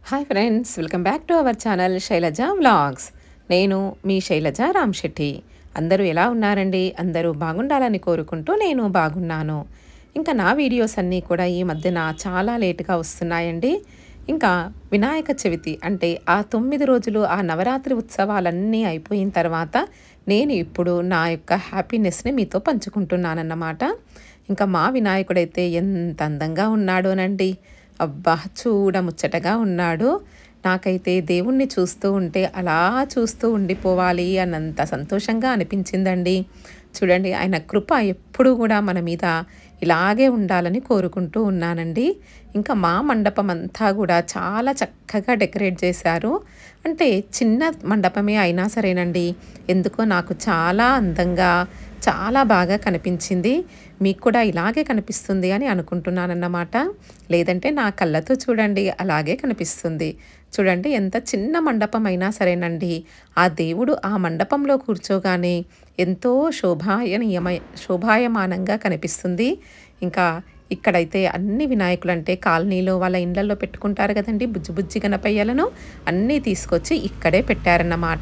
hi friends welcome back to our channel Shailaja vlogs నేను మీ శైలజ రామ్శెట్టి అందరూ ఎలా ఉన్నారండి అందరూ బాగుండాలని కోరుకుంటూ నేను బాగున్నాను ఇంకా నా వీడియోస్ అన్నీ కూడా ఈ మధ్యన చాలా లేటుగా వస్తున్నాయండి ఇంకా వినాయక చవితి అంటే ఆ తొమ్మిది రోజులు ఆ నవరాత్రి ఉత్సవాలన్నీ అయిపోయిన తర్వాత నేను ఇప్పుడు నా యొక్క హ్యాపీనెస్ని మీతో పంచుకుంటున్నానన్నమాట ఇంకా మా వినాయకుడైతే ఎంత అందంగా ఉన్నాడోనండి అబ్బా చూడ ముచ్చటగా ఉన్నాడు నాకైతే దేవుణ్ణి చూస్తూ ఉంటే అలా చూస్తూ ఉండిపోవాలి అన్నంత సంతోషంగా అనిపించిందండి చూడండి ఆయన కృప ఎప్పుడూ కూడా మన మీద ఇలాగే ఉండాలని కోరుకుంటూ ఉన్నానండి ఇంకా మా మండపం అంతా కూడా చాలా చక్కగా డెకరేట్ చేశారు అంటే చిన్న మండపమే అయినా సరేనండి ఎందుకో నాకు చాలా అందంగా చాలా బాగా కనిపించింది మీకు కూడా ఇలాగే కనిపిస్తుంది అని అనుకుంటున్నానన్నమాట లేదంటే నా కళ్ళతో చూడండి అలాగే కనిపిస్తుంది చూడండి ఎంత చిన్న మండపం అయినా సరేనండి ఆ దేవుడు ఆ మండపంలో కూర్చోగానే ఎంతో శోభాయనీయమై శోభాయమానంగా కనిపిస్తుంది ఇంకా ఇక్కడైతే అన్ని వినాయకులు అంటే కాలనీలో వాళ్ళ ఇండ్లలో పెట్టుకుంటారు కదండి బుజ్జి బుజ్జి గణపయ్యలను అన్నీ తీసుకొచ్చి ఇక్కడే పెట్టారన్నమాట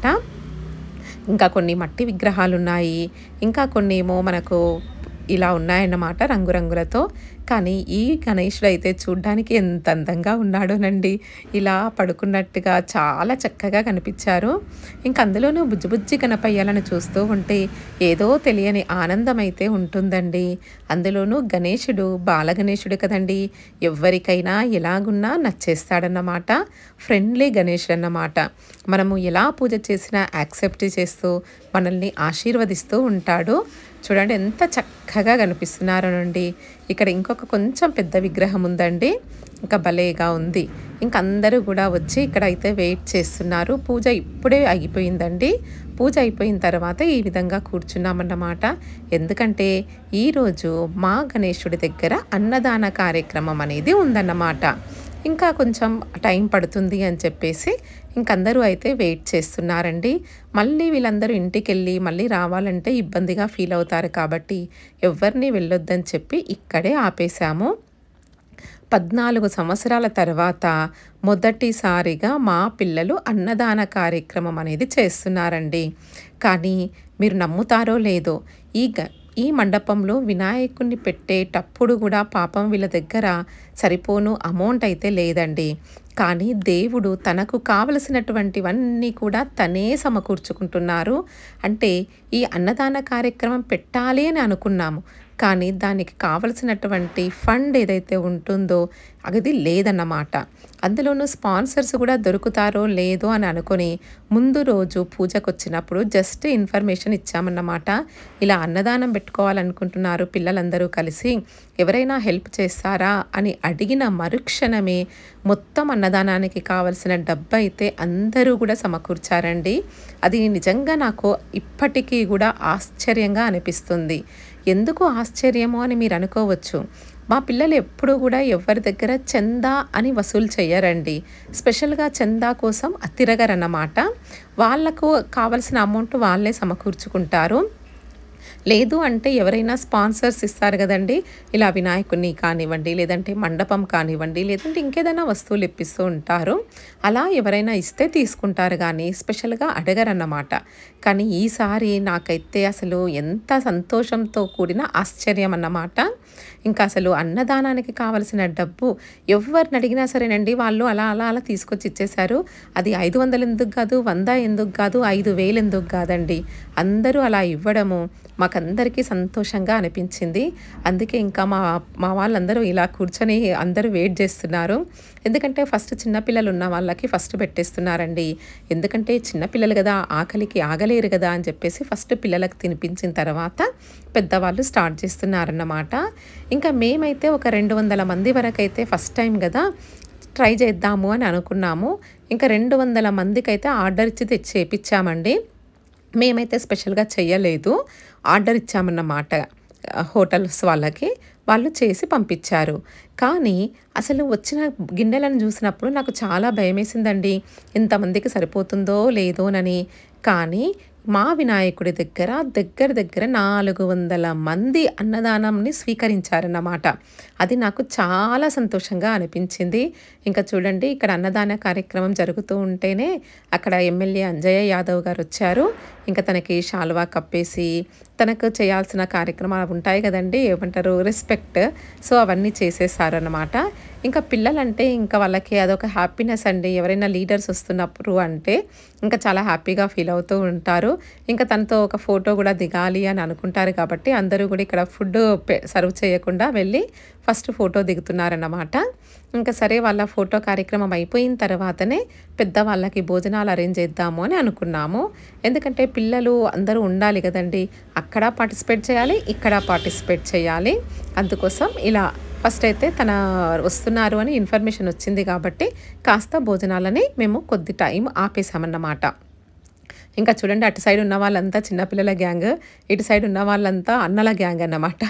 ఇంకా కొన్ని మట్టి విగ్రహాలు ఉన్నాయి ఇంకా కొన్ని ఏమో మనకు ఇలా ఉన్నాయన్నమాట రంగురంగులతో కానీ ఈ గణేశుడు అయితే చూడ్డానికి ఎంత అందంగా ఉన్నాడోనండి ఇలా పడుకున్నట్టుగా చాలా చక్కగా కనిపించారు ఇంక అందులోనూ బుజ్జి బుజ్జి గణపయ్యాలను చూస్తూ ఉంటే ఏదో తెలియని ఆనందం అయితే ఉంటుందండి అందులోనూ గణేశుడు బాల గణేశుడు కదండి ఎవరికైనా ఎలాగున్నా నచ్చేస్తాడన్నమాట ఫ్రెండ్లీ గణేశుడు అన్నమాట మనము ఎలా పూజ చేసినా యాక్సెప్ట్ చేస్తూ మనల్ని ఆశీర్వదిస్తూ ఉంటాడు చూడండి ఎంత చక్కగా కనిపిస్తున్నారో నుండి ఇక్కడ ఇంకొక కొంచెం పెద్ద విగ్రహం ఉందండి ఇంకా భలేగా ఉంది ఇంక అందరూ కూడా వచ్చి ఇక్కడ అయితే వెయిట్ చేస్తున్నారు పూజ ఇప్పుడే అయిపోయిందండి పూజ అయిపోయిన తర్వాత ఈ విధంగా కూర్చున్నామన్నమాట ఎందుకంటే ఈరోజు మా గణేశుడి దగ్గర అన్నదాన కార్యక్రమం అనేది ఉందన్నమాట ఇంకా కొంచెం టైం పడుతుంది అని చెప్పేసి ఇంకందరూ అయితే వెయిట్ చేస్తున్నారండి మళ్ళీ వీళ్ళందరూ ఇంటికి వెళ్ళి మళ్ళీ రావాలంటే ఇబ్బందిగా ఫీల్ అవుతారు కాబట్టి ఎవరిని వెళ్ళొద్దని చెప్పి ఇక్కడే ఆపేశాము పద్నాలుగు సంవత్సరాల తర్వాత మొదటిసారిగా మా పిల్లలు అన్నదాన కార్యక్రమం అనేది చేస్తున్నారండి కానీ మీరు నమ్ముతారో లేదో ఈ గ ఈ మండపంలో వినాయకుడిని పెట్టేటప్పుడు కూడా పాపం వీళ్ళ దగ్గర సరిపోను అమౌంట్ అయితే లేదండి కానీ దేవుడు తనకు కావలసినటువంటివన్నీ కూడా తనే సమకూర్చుకుంటున్నారు అంటే ఈ అన్నదాన కార్యక్రమం పెట్టాలి అని అనుకున్నాము కానీ దానికి కావలసినటువంటి ఫండ్ ఏదైతే ఉంటుందో అది లేదన్నమాట అందులోనూ స్పాన్సర్స్ కూడా దొరుకుతారో లేదో అని అనుకొని ముందు రోజు పూజకు వచ్చినప్పుడు జస్ట్ ఇన్ఫర్మేషన్ ఇచ్చామన్నమాట ఇలా అన్నదానం పెట్టుకోవాలనుకుంటున్నారు పిల్లలందరూ కలిసి ఎవరైనా హెల్ప్ చేస్తారా అని అడిగిన మరుక్షణమే మొత్తం అన్నదానానికి కావలసిన డబ్బు అయితే అందరూ కూడా సమకూర్చారండి అది నిజంగా నాకు ఇప్పటికీ కూడా ఆశ్చర్యంగా అనిపిస్తుంది ఎందుకు ఆశ్చర్యము అని మీరు అనుకోవచ్చు మా పిల్లలు ఎప్పుడూ కూడా ఎవరి దగ్గర చందా అని వసూలు చేయరండి స్పెషల్గా చందా కోసం తిరగరన్నమాట వాళ్లకు కావలసిన అమౌంట్ వాళ్ళే సమకూర్చుకుంటారు లేదు అంటే ఎవరైనా స్పాన్సర్స్ ఇస్తారు కదండి ఇలా వినాయకుడిని కానివ్వండి లేదంటే మండపం కానివ్వండి లేదంటే ఇంకేదైనా వస్తువులు ఇప్పిస్తూ ఉంటారు అలా ఎవరైనా ఇస్తే తీసుకుంటారు కానీ స్పెషల్గా అడగరన్నమాట కానీ ఈసారి నాకైతే అసలు ఎంత సంతోషంతో కూడిన ఆశ్చర్యం అన్నమాట ఇంకా అసలు అన్నదానానికి కావలసిన డబ్బు ఎవరిని అడిగినా సరేనండి వాళ్ళు అలా అలా అలా తీసుకొచ్చి ఇచ్చేశారు అది ఐదు వందలు ఎందుకు కాదు వంద ఎందుకు కాదు ఐదు వేలు ఎందుకు కాదండి అందరూ అలా ఇవ్వడము మాకందరికీ సంతోషంగా అనిపించింది అందుకే ఇంకా మా మా వాళ్ళందరూ ఇలా కూర్చొని అందరూ వెయిట్ చేస్తున్నారు ఎందుకంటే ఫస్ట్ చిన్నపిల్లలు ఉన్న వాళ్ళకి ఫస్ట్ పెట్టేస్తున్నారండి ఎందుకంటే చిన్నపిల్లలు కదా ఆకలికి ఆగలేరు కదా అని చెప్పేసి ఫస్ట్ పిల్లలకు తినిపించిన తర్వాత పెద్దవాళ్ళు స్టార్ట్ చేస్తున్నారన్నమాట ఇంకా మేమైతే ఒక రెండు వందల మంది వరకు అయితే ఫస్ట్ టైం కదా ట్రై చేద్దాము అని అనుకున్నాము ఇంకా రెండు వందల మందికి అయితే ఆర్డర్ ఇచ్చి తెచ్చి చేపించామండి మేమైతే స్పెషల్గా చెయ్యలేదు ఆర్డర్ ఇచ్చామన్నమాట హోటల్స్ వాళ్ళకి వాళ్ళు చేసి పంపించారు కానీ అసలు వచ్చిన గిన్నెలను చూసినప్పుడు నాకు చాలా భయమేసిందండి ఎంతమందికి సరిపోతుందో లేదోనని కానీ మా వినాయకుడి దగ్గర దగ్గర దగ్గర నాలుగు వందల మంది అన్నదానంని స్వీకరించారన్నమాట అది నాకు చాలా సంతోషంగా అనిపించింది ఇంకా చూడండి ఇక్కడ అన్నదాన కార్యక్రమం జరుగుతూ ఉంటేనే అక్కడ ఎమ్మెల్యే అంజయ్య యాదవ్ గారు వచ్చారు ఇంకా తనకి శాల్వా కప్పేసి తనకు చేయాల్సిన కార్యక్రమాలు ఉంటాయి కదండి ఏమంటారు రెస్పెక్ట్ సో అవన్నీ చేసేసారనమాట ఇంకా పిల్లలంటే ఇంకా వాళ్ళకి అదొక హ్యాపీనెస్ అండి ఎవరైనా లీడర్స్ వస్తున్నప్పుడు అంటే ఇంకా చాలా హ్యాపీగా ఫీల్ అవుతూ ఉంటారు ఇంకా తనతో ఒక ఫోటో కూడా దిగాలి అని అనుకుంటారు కాబట్టి అందరూ కూడా ఇక్కడ ఫుడ్ సర్వ్ చేయకుండా వెళ్ళి ఫస్ట్ ఫోటో దిగుతున్నారన్నమాట ఇంకా సరే వాళ్ళ ఫోటో కార్యక్రమం అయిపోయిన తర్వాతనే పెద్దవాళ్ళకి భోజనాలు అరేంజ్ చేద్దాము అని అనుకున్నాము ఎందుకంటే పిల్లలు అందరూ ఉండాలి కదండి అక్కడ పార్టిసిపేట్ చేయాలి ఇక్కడ పార్టిసిపేట్ చేయాలి అందుకోసం ఇలా ఫస్ట్ అయితే తన వస్తున్నారు అని ఇన్ఫర్మేషన్ వచ్చింది కాబట్టి కాస్త భోజనాలని మేము కొద్ది టైం ఆపేసామన్నమాట ఇంకా చూడండి అటు సైడ్ ఉన్న వాళ్ళంతా చిన్నపిల్లల గ్యాంగ్ ఇటు సైడ్ ఉన్న వాళ్ళంతా అన్నల గ్యాంగ్ అన్నమాట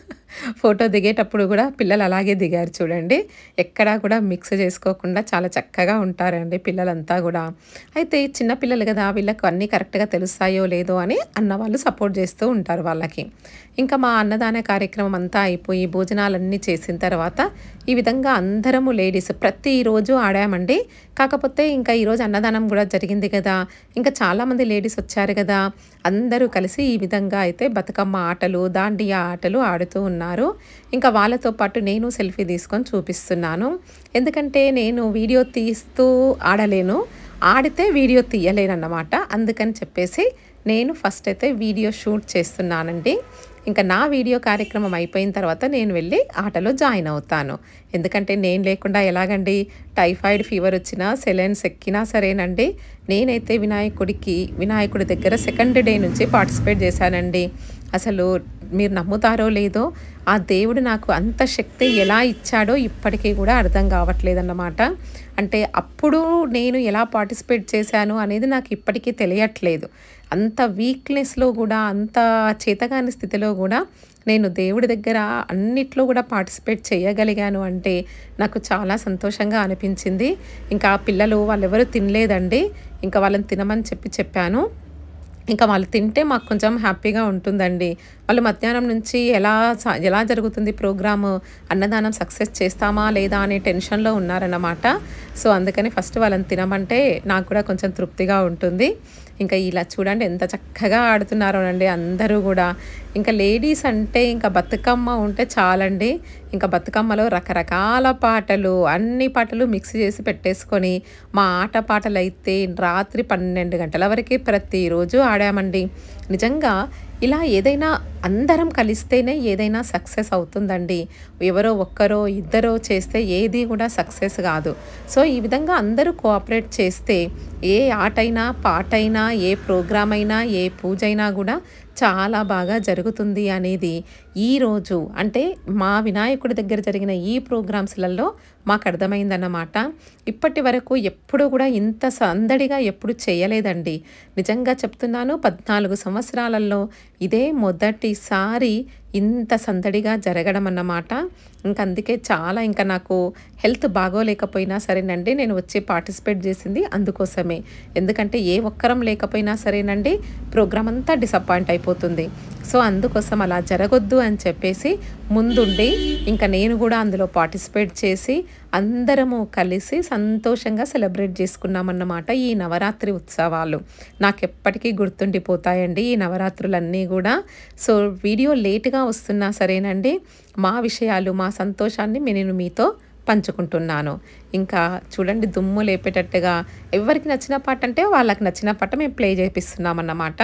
ఫోటో దిగేటప్పుడు కూడా పిల్లలు అలాగే దిగారు చూడండి ఎక్కడా కూడా మిక్స్ చేసుకోకుండా చాలా చక్కగా ఉంటారండి పిల్లలంతా కూడా అయితే చిన్న పిల్లలు కదా వీళ్ళకు అన్నీ కరెక్ట్గా తెలుస్తాయో లేదో అని అన్న వాళ్ళు సపోర్ట్ చేస్తూ ఉంటారు వాళ్ళకి ఇంకా మా అన్నదాన కార్యక్రమం అంతా అయిపోయి భోజనాలన్నీ చేసిన తర్వాత ఈ విధంగా అందరము లేడీస్ ప్రతిరోజు ఆడామండి కాకపోతే ఇంకా ఈరోజు అన్నదానం కూడా జరిగింది కదా ఇంకా చాలామంది లేడీస్ వచ్చారు కదా అందరూ కలిసి ఈ విధంగా అయితే బతుకమ్మ ఆటలు దాండియా ఆటలు ఆడుతూ ఉన్నారు ఇంకా వాళ్ళతో పాటు నేను సెల్ఫీ తీసుకొని చూపిస్తున్నాను ఎందుకంటే నేను వీడియో తీస్తూ ఆడలేను ఆడితే వీడియో తీయలేనన్నమాట అందుకని చెప్పేసి నేను ఫస్ట్ అయితే వీడియో షూట్ చేస్తున్నానండి ఇంకా నా వీడియో కార్యక్రమం అయిపోయిన తర్వాత నేను వెళ్ళి ఆటలో జాయిన్ అవుతాను ఎందుకంటే నేను లేకుండా ఎలాగండి టైఫాయిడ్ ఫీవర్ వచ్చినా సెలైన్స్ ఎక్కినా సరేనండి నేనైతే వినాయకుడికి వినాయకుడి దగ్గర సెకండ్ డే నుంచి పార్టిసిపేట్ చేశానండి అసలు మీరు నమ్ముతారో లేదో ఆ దేవుడు నాకు అంత శక్తి ఎలా ఇచ్చాడో ఇప్పటికీ కూడా అర్థం కావట్లేదన్నమాట అంటే అప్పుడు నేను ఎలా పార్టిసిపేట్ చేశాను అనేది నాకు ఇప్పటికీ తెలియట్లేదు అంత వీక్నెస్లో కూడా అంత చేతగాని స్థితిలో కూడా నేను దేవుడి దగ్గర అన్నిట్లో కూడా పార్టిసిపేట్ చేయగలిగాను అంటే నాకు చాలా సంతోషంగా అనిపించింది ఇంకా పిల్లలు వాళ్ళెవరూ తినలేదండి ఇంకా వాళ్ళని తినమని చెప్పి చెప్పాను ఇంకా వాళ్ళు తింటే మాకు కొంచెం హ్యాపీగా ఉంటుందండి వాళ్ళు మధ్యాహ్నం నుంచి ఎలా స- ఎలా జరుగుతుంది ప్రోగ్రాము అన్నదానం సక్సెస్ చేస్తామా లేదా అనే టెన్షన్లో ఉన్నారన్నమాట సో అందుకని ఫస్ట్ వాళ్ళని తినమంటే నాకు కూడా కొంచెం తృప్తిగా ఉంటుంది ఇంకా ఇలా చూడండి ఎంత చక్కగా ఆడుతున్నారోనండి అందరూ కూడా ఇంకా లేడీస్ అంటే ఇంకా బతుకమ్మ ఉంటే చాలండి ఇంకా బతుకమ్మలో రకరకాల పాటలు అన్ని పాటలు మిక్స్ చేసి పెట్టేసుకొని మా ఆట పాటలు అయితే రాత్రి పన్నెండు గంటల వరకు ప్రతిరోజు ఆడామండి నిజంగా ఇలా ఏదైనా అందరం కలిస్తేనే ఏదైనా సక్సెస్ అవుతుందండి ఎవరో ఒక్కరో ఇద్దరో చేస్తే ఏది కూడా సక్సెస్ కాదు సో ఈ విధంగా అందరూ కోఆపరేట్ చేస్తే ఏ ఆటైనా పాటైనా ఏ ప్రోగ్రామ్ అయినా ఏ పూజ అయినా కూడా చాలా బాగా జరుగుతుంది అనేది ఈరోజు అంటే మా వినాయకుడి దగ్గర జరిగిన ఈ ప్రోగ్రామ్స్లలో మాకు అర్థమైందన్నమాట ఇప్పటి వరకు ఎప్పుడు కూడా ఇంత సందడిగా ఎప్పుడు చేయలేదండి నిజంగా చెప్తున్నాను పద్నాలుగు సంవత్సరాలలో ఇదే మొదటిసారి ఇంత సందడిగా జరగడం అన్నమాట ఇంకా అందుకే చాలా ఇంకా నాకు హెల్త్ బాగోలేకపోయినా సరేనండి నేను వచ్చి పార్టిసిపేట్ చేసింది అందుకోసమే ఎందుకంటే ఏ ఒక్కరం లేకపోయినా సరేనండి ప్రోగ్రామ్ అంతా డిసప్పాయింట్ అయిపోతుంది సో అందుకోసం అలా జరగొద్దు అని చెప్పేసి ముందుండి ఇంకా నేను కూడా అందులో పార్టిసిపేట్ చేసి అందరము కలిసి సంతోషంగా సెలబ్రేట్ చేసుకున్నామన్నమాట ఈ నవరాత్రి ఉత్సవాలు నాకు ఎప్పటికీ గుర్తుండిపోతాయండి ఈ నవరాత్రులన్నీ కూడా సో వీడియో లేట్గా వస్తున్నా సరేనండి మా విషయాలు మా సంతోషాన్ని నేను మీతో పంచుకుంటున్నాను ఇంకా చూడండి దుమ్ము లేపేటట్టుగా ఎవరికి నచ్చిన పాట అంటే వాళ్ళకి నచ్చిన పాట మేము ప్లే చేపిస్తున్నామన్నమాట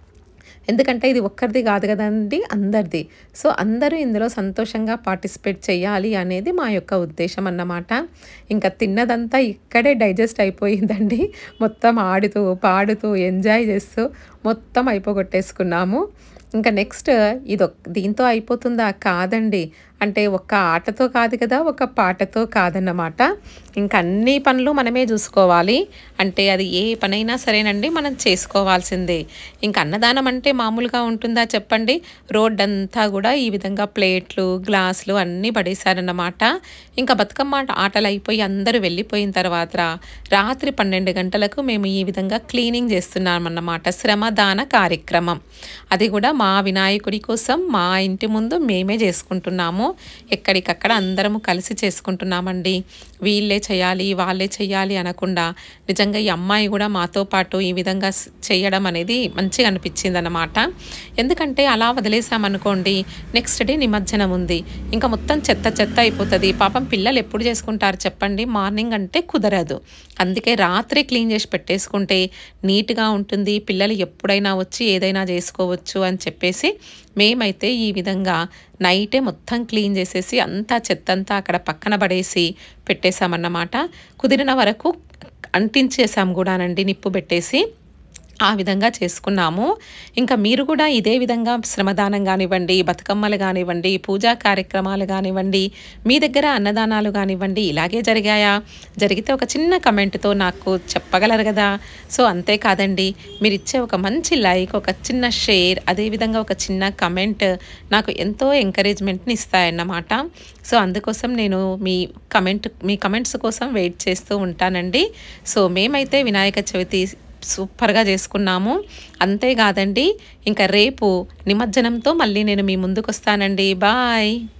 ఎందుకంటే ఇది ఒక్కరిది కాదు కదండి అందరిది సో అందరూ ఇందులో సంతోషంగా పార్టిసిపేట్ చేయాలి అనేది మా యొక్క ఉద్దేశం అన్నమాట ఇంకా తిన్నదంతా ఇక్కడే డైజెస్ట్ అయిపోయిందండి మొత్తం ఆడుతూ పాడుతూ ఎంజాయ్ చేస్తూ మొత్తం అయిపోగొట్టేసుకున్నాము ఇంకా నెక్స్ట్ ఇది దీంతో అయిపోతుందా కాదండి అంటే ఒక్క ఆటతో కాదు కదా ఒక పాటతో కాదన్నమాట ఇంకా అన్ని పనులు మనమే చూసుకోవాలి అంటే అది ఏ పనైనా సరేనండి మనం చేసుకోవాల్సిందే ఇంకా అన్నదానం అంటే మామూలుగా ఉంటుందా చెప్పండి రోడ్ అంతా కూడా ఈ విధంగా ప్లేట్లు గ్లాసులు అన్నీ పడేశారన్నమాట ఇంకా బతుకమ్మ ఆటలు అయిపోయి అందరూ వెళ్ళిపోయిన తర్వాత రాత్రి పన్నెండు గంటలకు మేము ఈ విధంగా క్లీనింగ్ చేస్తున్నామన్నమాట శ్రమదాన కార్యక్రమం అది కూడా మా వినాయకుడి కోసం మా ఇంటి ముందు మేమే చేసుకుంటున్నాము ఎక్కడికక్కడ అందరము కలిసి చేసుకుంటున్నామండి వీళ్ళే చేయాలి వాళ్ళే చేయాలి అనకుండా నిజంగా ఈ అమ్మాయి కూడా మాతో పాటు ఈ విధంగా స్- చేయడం అనేది మంచిగా అనిపించింది అనమాట ఎందుకంటే అలా వదిలేసామనుకోండి నెక్స్ట్ డే నిమజ్జనం ఉంది ఇంకా మొత్తం చెత్త చెత్త అయిపోతుంది పాపం పిల్లలు ఎప్పుడు చేసుకుంటారు చెప్పండి మార్నింగ్ అంటే కుదరదు అందుకే రాత్రి క్లీన్ చేసి పెట్టేసుకుంటే నీట్గా ఉంటుంది పిల్లలు ఎప్పుడైనా వచ్చి ఏదైనా చేసుకోవచ్చు అని చెప్పేసి మేమైతే ఈ విధంగా నైటే మొత్తం క్లీన్ చేసేసి అంతా చెత్త అంతా అక్కడ పక్కన పడేసి పెట్టేశామన్నమాట కుదిరిన వరకు అంటించేసాం కూడానండి నిప్పు పెట్టేసి ఆ విధంగా చేసుకున్నాము ఇంకా మీరు కూడా ఇదే విధంగా శ్రమదానం కానివ్వండి బతుకమ్మలు కానివ్వండి పూజా కార్యక్రమాలు కానివ్వండి మీ దగ్గర అన్నదానాలు కానివ్వండి ఇలాగే జరిగాయా జరిగితే ఒక చిన్న కమెంట్తో నాకు చెప్పగలరు కదా సో అంతేకాదండి మీరు ఇచ్చే ఒక మంచి లైక్ ఒక చిన్న షేర్ అదేవిధంగా ఒక చిన్న కమెంట్ నాకు ఎంతో ఎంకరేజ్మెంట్ని ఇస్తాయన్నమాట సో అందుకోసం నేను మీ కమెంట్ మీ కమెంట్స్ కోసం వెయిట్ చేస్తూ ఉంటానండి సో మేమైతే వినాయక చవితి సూపర్గా చేసుకున్నాము అంతేకాదండి ఇంకా రేపు నిమజ్జనంతో మళ్ళీ నేను మీ ముందుకు వస్తానండి బాయ్